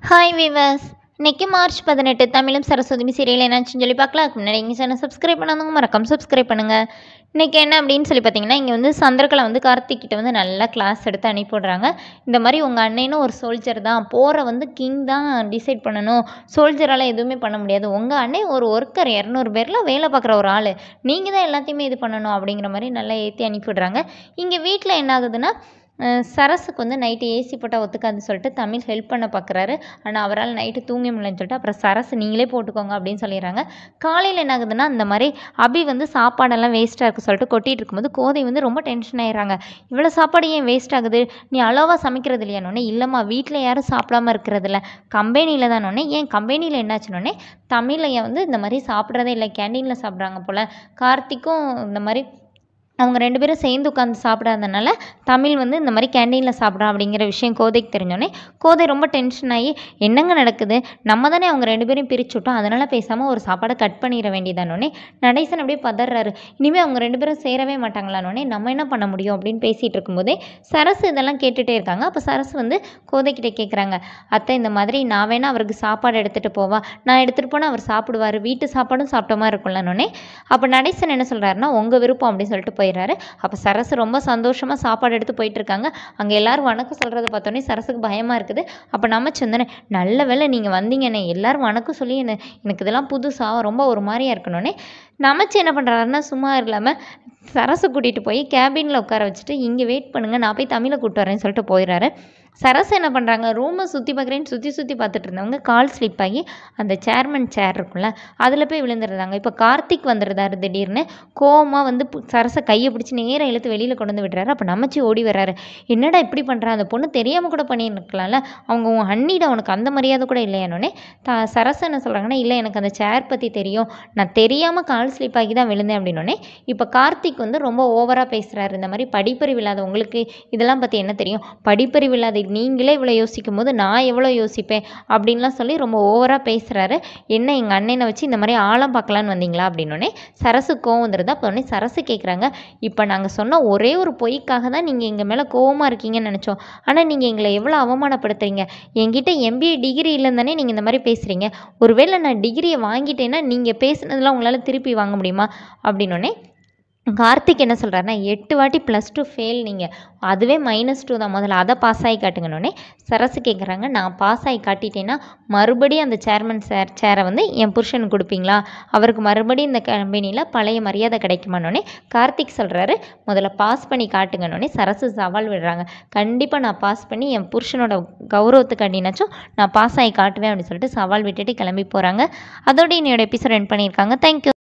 hi viewers இன்னைக்கு March பதினெட்டு தமிழும் சரஸ்வதி சீரியல் என்னாச்சுன்னு சொல்லி பார்க்கலாம் அதுக்கு முன்னாடி எங்கள் சேனல் சப்ஸ்கிரைப் பண்ணாதவங்க மறக்காம சப்ஸ்கிரைப் பண்ணுங்கள் இன்றைக்கி என்ன அப்படின்னு சொல்லி பார்த்தீங்கன்னா இங்கே வந்து சந்திரகலா வந்து கார்த்திக் கிட்ட வந்து நல்லா கிளாஸ் எடுத்து அனுப்பி விடுறாங்க இந்த மாதிரி உங்கள் அண்ணனும் ஒரு சோல்ஜர் தான் போகிற வந்து கிங் தான் டிசைட் பண்ணணும் சோல்ஜரால் எதுவுமே பண்ண முடியாது உங்கள் அண்ணன் ஒரு ஒர்க்கர் இரநூறு பேரில் வேலை பார்க்குற ஒரு ஆள் நீங்கள் தான் எல்லாத்தையுமே இது பண்ணணும் அப்படிங்கிற மாதிரி நல்லா ஏற்றி அனுப்பி விடுறாங்க இங்கே வீட்டில் என்ன ஆகுதுன்னா அஹ் சரஸுக்கு வந்து நைட்டு ஏசி போட்டால் ஒத்துக்காதுன்னு சொல்லிட்டு தமிழ் ஹெல்ப் பண்ண பார்க்குறாரு ஆனால் அவரால் நைட்டு தூங்க முடியலன்னு சொல்லிட்டு அப்புறம் சரஸ் நீங்களே போட்டுக்கோங்க அப்படின்னு சொல்லிடுறாங்க காலையில் என்ன ஆகுதுன்னா இந்த மாதிரி அபி வந்து சாப்பாடெல்லாம் வேஸ்ட்டாக இருக்கு சொல்லிட்டு கொட்டிட்டு இருக்கும்போது கோதை வந்து ரொம்ப டென்ஷன் ஆயிடுறாங்க இவ்வளோ சாப்பாடு ஏன் வேஸ்ட் ஆகுது நீ அளவாக சமைக்கிறது இல்லையானோடனே இல்லைம்மா வீட்டில் யாரும் சாப்பிடாம இருக்கிறதில்ல கம்பெனியில் தானோடனே ஏன் கம்பெனியில் என்னாச்சுனோடனே தமிழைய வந்து இந்த மாதிரி சாப்பிட்றதே இல்லை கேண்டீனில் சாப்பிட்றாங்க போல் கார்த்திக்கும் இந்த மாதிரி அவங்க ரெண்டு பேரும் சேர்ந்து உட்காந்து சாப்பிடாதனால தமிழ் வந்து இந்த மாதிரி கேண்டீனில் சாப்பிட்றான் அப்படிங்கிற விஷயம் கோதைக்கு தெரிஞ்சோடனே கோதை ரொம்ப டென்ஷன் ஆகி என்னங்க நடக்குது நம்ம தானே அவங்க ரெண்டு பேரையும் பிரிச்சு விட்டோம் அதனால் பேசாமல் ஒரு சாப்பாடை கட் பண்ணிட வேண்டியதானோடனே நடேசன் அப்படியே பதறாரு இனிமேல் அவங்க ரெண்டு பேரும் சேரவே மாட்டாங்களானோடனே நம்ம என்ன பண்ண முடியும் அப்படின்னு பேசிகிட்டு இருக்கும்போதே சரசு இதெல்லாம் கேட்டுகிட்டே இருக்காங்க அப்போ சரசு வந்து கோதைக்கிட்ட கேட்குறாங்க அத்தை இந்த மாதிரி நான் வேணா அவருக்கு சாப்பாடு எடுத்துகிட்டு போவா நான் எடுத்துகிட்டு போனால் அவர் சாப்பிடுவார் வீட்டு சாப்பாடும் சாப்பிட்ட மாதிரி இருக்கும்லனோடனே அப்போ நடேசன் என்ன சொல்கிறாருன்னா உங்கள் விருப்பம் அப்படின்னு சொல்லிட்டு போயிடுறாரு அப்போ சரசு ரொம்ப சந்தோஷமாக சாப்பாடு எடுத்து போயிட்டு இருக்காங்க அங்கே எல்லாரும் வணக்கம் சொல்கிறத பார்த்தோன்னே சரசுக்கு பயமாக இருக்குது அப்போ நம்ம சொந்தனே நல்ல வேளை நீங்கள் வந்தீங்கண்ணே எல்லாரும் வணக்கம் சொல்லி என்ன எனக்கு இதெல்லாம் புதுசாக ரொம்ப ஒரு மாதிரியா இருக்கணுன்னே நமச்சு என்ன பண்ணுறாருன்னா சும்மா இல்லாமல் சரசு கூட்டிகிட்டு போய் கேபினில் உட்கார வச்சுட்டு இங்கே வெயிட் பண்ணுங்கள் நான் போய் தமிழை கூப்பிட்டு வரேன்னு சொல்லிட்டு போயிடுறாரு சரசு என்ன பண்ணுறாங்க ரூமை சுற்றி பார்க்குறேன்னு சுற்றி சுற்றி பார்த்துட்டு இருந்தவங்க கால் ஸ்லிப் ஆகி அந்த சேர்மன் சேர் இருக்கும்ல அதில் போய் விழுந்துருந்தாங்க இப்போ கார்த்திக் வந்துடுறாரு திடீர்னு கோவமாக வந்து பு- சரசை கையை பிடிச்சி நேராக இழுத்து வெளியில் கொண்டு வந்து விடுறாரு அப்போ நமச்சி ஓடி வர்றாரு என்னடா இப்படி பண்ணுறா அந்த பொண்ணு தெரியாமல் கூட பண்ணியிருக்கலாம்ல அவங்க உன் அண்ணிட உனக்கு அந்த மரியாதை கூட இல்லையானோடனே த சரசு என்ன சொல்கிறாங்கன்னா இல்லை எனக்கு அந்த சேர் பற்றி தெரியும் நான் தெரியாமல் கால் ஸ்லிப் ஆகி தான் விழுந்தேன் அப்படின்னோடனே இப்போ கார்த்திக் வந்து ரொம்ப ஓவராக பேசுகிறாரு இந்த மாதிரி படிப்பறிவு இல்லாத உங்களுக்கு இதெல்லாம் பற்றி என்ன தெரியும் படிப்பறிவு இல்லாத நீங்களே இவ்வளோ யோசிக்கும் போது நான் எவ்வளோ யோசிப்பேன் அப்படின்லாம் சொல்லி ரொம்ப ஓவராக பேசுகிறாரு என்ன எங்கள் அண்ணனை வச்சு இந்த மாதிரி ஆழம் பார்க்கலான்னு வந்தீங்களா அப்படின்னோடனே சரசு கோவம் வந்துடுது அப்போ உடனே சரசு கேட்குறாங்க இப்போ நாங்கள் சொன்ன ஒரே ஒரு பொய்க்காக தான் நீங்கள் எங்கள் மேலே கோவமாக இருக்கீங்கன்னு நினச்சோம் ஆனால் நீங்கள் எங்களை எவ்வளோ அவமானப்படுத்துறீங்க என்கிட்ட எம்பிஏ டிகிரி இல்லைன்னு தானே நீங்கள் இந்த மாதிரி பேசுகிறீங்க ஒருவேளை நான் டிகிரியை வாங்கிட்டேன்னா நீங்கள் பேசுனதெல்லாம் உங்களால் திருப்பி வாங்க முடியுமா அப்படின்னோடனே கார்த்திக் என்ன சொல்கிறாருன்னா எட்டு வாட்டி ப்ளஸ் டூ ஃபெயில் நீங்கள் அதுவே மைனஸ் டூ தான் முதல்ல அதை பாஸ் ஆகி காட்டுங்கன்னொடனே சரசு கேட்குறாங்க நான் பாஸ் ஆகி காட்டிட்டேன்னா மறுபடியும் அந்த சேர்மன் சேர் சேரை வந்து என் புருஷனுக்கு கொடுப்பீங்களா அவருக்கு மறுபடியும் இந்த கம்பெனியில் பழைய மரியாதை கிடைக்குமானோடனே கார்த்திக் சொல்கிறாரு முதல்ல பாஸ் பண்ணி காட்டுங்கன்னொடனே சரசு சவால் விடுறாங்க கண்டிப்பாக நான் பாஸ் பண்ணி என் புருஷனோட கௌரவத்துக்காண்டினாச்சும் நான் பாஸ் ஆகி காட்டுவேன் அப்படின்னு சொல்லிட்டு சவால் விட்டுட்டு கிளம்பி போகிறாங்க அதோட என்னோட எபிசோட் என் பண்ணியிருக்காங்க தேங்க்யூ